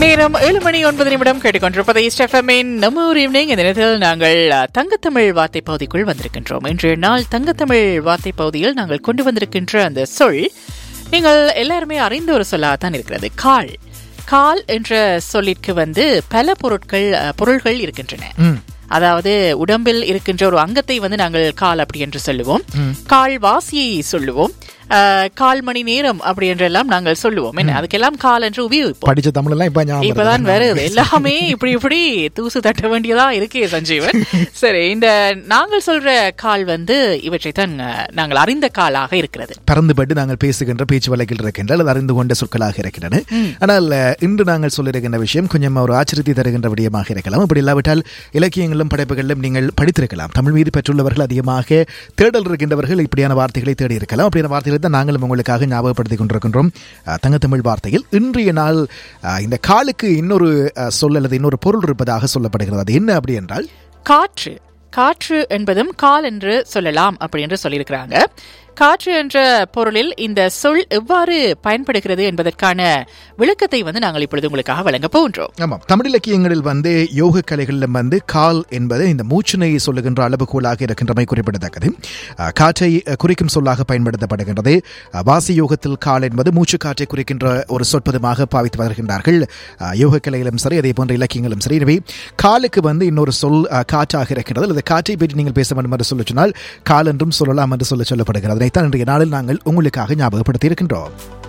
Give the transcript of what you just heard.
நேரம் ஏழு மணி ஒன்பது நிமிடம் கேட்டுக்கொண்டிருப்பது ஸ்டெஃபமின் நம்ம ஒரு ஈவினிங் இந்த நேரத்தில் நாங்கள் அஹ், தங்கத்தமிழ் வார்த்தை பகுதிக்குள் வந்திருக்கின்றோம் இன்றைய நாள் தங்கத்தமிழ் வார்த்தை பகுதியில் நாங்கள் கொண்டு வந்திருக்கின்ற அந்த சொல் நீங்கள் எல்லாருமே அறிந்த ஒரு சொல்லாகத்தான் இருக்கிறது கால் கால் என்ற சொல்லிற்கு வந்து பல பொருட்கள் அஹ், பொருள்கள் இருக்கின்றன அதாவது உடம்பில் இருக்கின்ற ஒரு அங்கத்தை வந்து நாங்கள் கால் அப்படி என்று சொல்லுவோம் கால் வாசியை சொல்லுவோம் அஹ், கால் மணி நேரம் அப்படி என்றெல்லாம் நாங்கள் சொல்லுவோம் என்ன அதுக்கெல்லாம் கால் என்று உபயோகிப்போம் படிச்ச தமிழ் எல்லாம் இப்ப ஞாபகம் இப்பதான் வருது. வருது எல்லாமே இப்படி இப்படி தூசு தட்ட வேண்டியதா இருக்கே சஞ்சீவன் சரி இந்த நாங்கள் சொல்ற கால் வந்து இவற்றை தான் நாங்கள் அறிந்த காலாக இருக்கிறது பறந்துபட்டு நாங்கள் பேசுகின்ற பேச்சு வழக்கில் இருக்கின்ற அல்லது அறிந்து கொண்ட சொற்களாக இருக்கின்றன ஆனால் அஹ், இன்று நாங்கள் சொல்லியிருக்கின்ற விஷயம் கொஞ்சம் ஒரு ஆச்சரியத்தை தருகின்ற விடயமாக இருக்கலாம் அப்படி இல்லாவிட்டால் இலக்கியங்களிலும் படைப்புகளிலும் நீங்கள் படித்திருக்கலாம் தமிழ் மீது பெற்றுள்ளவர்கள் அதிகமாக தேடல் இருக்கின்றவர்கள் இப்படியான வார்த்தைகளை தேடி இருக்கலாம் அப்படியான வார்த்தைகளை தான் நாங்களும் உங்களுக்காக ஞாபகப்படுத்திக் கொண்டிருக்கின்றோம் அஹ், தங்கத்தமிழ் வார்த்தையில் இன்றைய நாள் அஹ், இந்த காலுக்கு இன்னொரு அஹ், சொல் அல்லது இன்னொரு பொருள் இருப்பதாக சொல்லப்படுகிறது அது என்ன அப்படி என்றால் காற்று காற்று என்பதும் கால் என்று சொல்லலாம் அப்படி என்று சொல்லியிருக்கிறாங்க காற்று என்ற பொருளில் இந்த சொல் எவ்வாறு பயன்படுகிறது என்பதற்கான விளக்கத்தை வந்து நாங்கள் இப்பொழுது உங்களுக்காக வழங்க போகின்றோம் ஆமாம் தமிழ் இலக்கியங்களில் வந்து யோக கலைகளிலும் வந்து கால் என்பது இந்த மூச்சினை சொல்லுகின்ற அளவுகோலாக இருக்கின்றமை குறிப்பிடத்தக்கது அஹ், காற்றை அஹ், குறிக்கும் சொல்லாக பயன்படுத்தப்படுகின்றது அஹ், வாசி யோகத்தில் கால் என்பது மூச்சு காற்றை குறிக்கின்ற ஒரு சொற்பதமாக பாவித்து வருகின்றார்கள் அஹ், யோக கலையிலும் சரி அதே போன்ற இலக்கியங்களும் சரி எனவே காலுக்கு வந்து இன்னொரு சொல் அஹ், காற்றாக இருக்கின்றது அல்லது காற்றை பற்றி நீங்கள் பேச வேண்டும் என்று சொல்ல சொன்னால் கால் என்றும் சொல்லலாம் என்று சொல்ல சொல்லப்படுகிறது அதைத்தான் இன்றைய நாளில் நாங்கள் உங்களுக்காக ஞாபகப்படுத்தி இருக்கின்றோம்